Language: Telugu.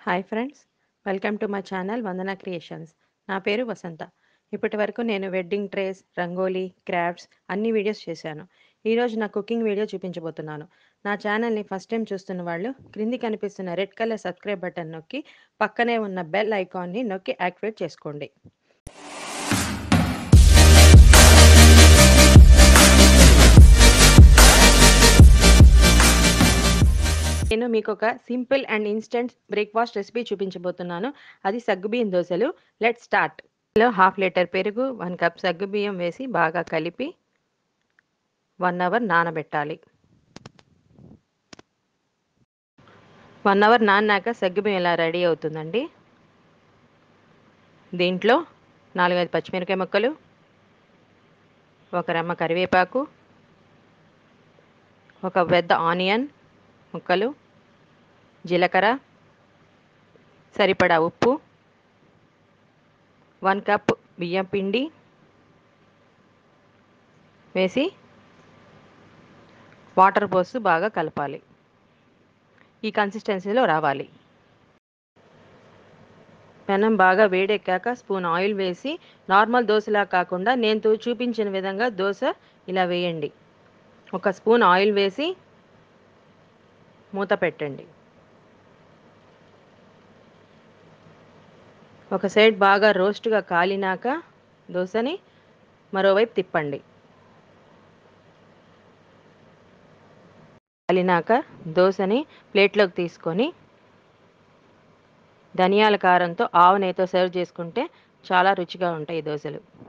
hi friends welcome to my channel Vandana creations నా పేరు వసంత ఇప్పటి వరకు నేను వెడ్డింగ్ ట్రేస్ రంగోలీ క్రాఫ్ట్స్ అన్ని వీడియోస్ చేశాను ఈరోజు నా కుకింగ్ వీడియో చూపించబోతున్నాను నా ఛానల్ని ఫస్ట్ టైం చూస్తున్న వాళ్ళు క్రింది కనిపిస్తున్న రెడ్ కలర్ సబ్స్క్రైబ్ బటన్ నొక్కి పక్కనే ఉన్న బెల్ ఐకాన్ని నొక్కి యాక్టివేట్ చేసుకోండి నేను మీకు ఒక simple and instant breakfast recipe చూపించబోతున్నాను అది సగ్గుబియ్యం దోశలు లెట్ స్టార్ట్ లో హాఫ్ లీటర్ పెరుగు వన్ కప్ సగ్గుబియ్యం వేసి బాగా కలిపి వన్ అవర్ నానబెట్టాలి వన్ అవర్ నాన్నాక సగ్గుబియ్యం ఇలా రెడీ అవుతుందండి దీంట్లో నాలుగైదు పచ్చిమిరకాయ ముక్కలు ఒక రెమ్మ కరివేపాకు ఒక పెద్ద ఆనియన్ ముక్కలు జీలకర్ర సరిపడా ఉప్పు వన్ కప్ బియ్యం పిండి వేసి వాటర్ పోసి బాగా కలపాలి ఈ కన్సిస్టెన్సీలో రావాలి పెనం బాగా వేడెక్కాక స్పూన్ ఆయిల్ వేసి నార్మల్ దోశలా కాకుండా నేను చూపించిన విధంగా దోశ ఇలా వేయండి ఒక స్పూన్ ఆయిల్ వేసి మూత పెట్టండి ఒక సైడ్ బాగా రోస్ట్గా కాలినాక దోశని మరోవైపు తిప్పండి కాలినాక దోశని ప్లేట్లోకి తీసుకొని ధనియాల కారంతో ఆవు నెయ్యితో సర్వ్ చేసుకుంటే చాలా రుచిగా ఉంటాయి దోశలు